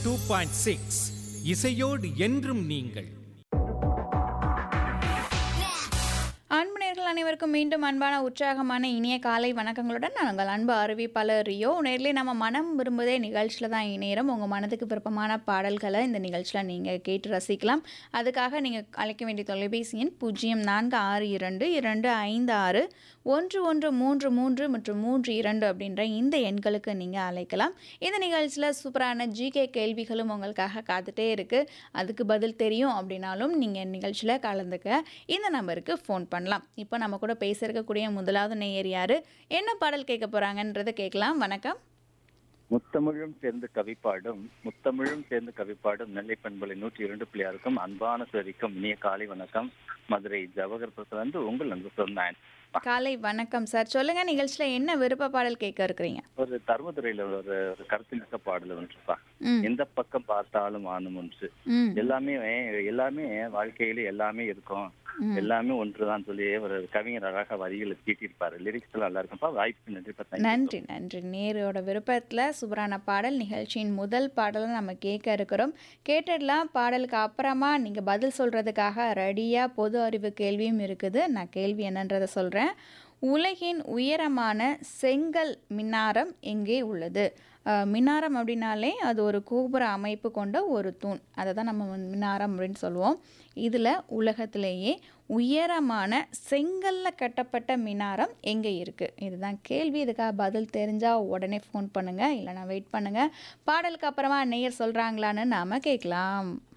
Two point six இசையோடு என்றும் நீங்கள் அன்பு அனைவருக்கும் மீண்டும் அன்பான உற்சாகமான இனிய காலை வணக்கங்களுடன் நான் உங்கள் அன்பு அறிவிப்பாளர் ரியோ நேர்லேயே நம்ம மனம் விரும்புதே நிகழ்ச்சியில் தான் இணையம் உங்கள் மனதுக்கு விருப்பமான பாடல்களை இந்த நிகழ்ச்சியில் நீங்கள் கேட்டு ரசிக்கலாம் அதுக்காக நீங்கள் அழைக்க வேண்டிய தொலைபேசி எண் பூஜ்ஜியம் நான்கு ஆறு இரண்டு இரண்டு ஐந்து ஆறு ஒன்று ஒன்று மூன்று மூன்று மற்றும் மூன்று இரண்டு அப்படின்ற இந்த எண்களுக்கு நீங்கள் அழைக்கலாம் இந்த நிகழ்ச்சியில் சூப்பரான ஜிகே கேள்விகளும் உங்களுக்காக காத்துட்டே இருக்குது அதுக்கு பதில் தெரியும் அப்படின்னாலும் நீங்கள் நிகழ்ச்சியில் கலந்துக்க இந்த நம்பருக்கு ஃபோன் பண்ணலாம் இப்போ நம்ம கூட பேச இருக்கக்கூடிய முதலாவது நேயர் யாரு என்ன பாடல் கேட்க போகிறாங்கன்றதை கேட்கலாம் வணக்கம் முத்தமிழும் சேர்ந்து கவிப்பாடும் முத்தமிழும் சேர்ந்து கவிப்பாடும் நெல்லை பண்பலை நூற்றி இரண்டு பிள்ளையாருக்கும் அன்பான சரிக்கும் இனிய காலை வணக்கம் மதுரை ஜவஹர் பிரசாந்த் உங்கள் நண்பர் சொன்னான் காலை வணக்கம் சார் சொல்லுங்கள் நிகழ்ச்சியில் என்ன விருப்ப பாடல் கேட்க இருக்கிறீங்க ஒரு தர்மதுரையில ஒரு ஒரு கருத்திமிக்க பாடல் ஒன்றுப்பா ம் எந்த பக்கம் பார்த்தாலும் ஆணும் ஒன்று ம் எல்லாமே எல்லாமே வாழ்க்கையில எல்லாமே இருக்கும் ம். எல்லாமே ஒன்றுதான் சொல்லி ஒரு கவிஞர் அழகா வரிகளை தீட்டியிருப்பாரு லிரிக்ஸ் எல்லாம் நல்லா இருக்கும்ப்பா வாய்ப்புக்கு நன்றி பார்த்தா நன்றி நன்றி நேரோட விருப்பத்தில் சூப்பரான பாடல் நிகழ்ச்சியின் முதல் பாடலை நம்ம கேட்க இருக்கிறோம் கேட்டுடலாம் பாடலுக்கு அப்புறமா நீங்கள் பதில் சொல்கிறதுக்காக ரெடியாக பொது அறிவு கேள்வியும் இருக்குது நான் கேள்வி என்னன்றதை சொல்கிறேன் உலகின் உயரமான செங்கல் மின்னாரம் எங்கே உள்ளது அஹ், மின்னாரம் அப்படின்னாலே அது ஒரு கோபுர அமைப்பு கொண்ட ஒரு தூண் அதை தான் நம்ம வந்து மின்னாரம் அப்படின்னு சொல்லுவோம் இதில் உலகத்திலேயே உயரமான செங்கல்ல கட்டப்பட்ட மினாரம் எங்கே இருக்குது இதுதான் கேள்வி இதுக்காக பதில் தெரிஞ்சால் உடனே ஃபோன் பண்ணுங்கள் இல்லைனா வெயிட் பண்ணுங்கள் பாடலுக்கு அப்புறமா நேயர் சொல்கிறாங்களான்னு நாம் கேட்கலாம்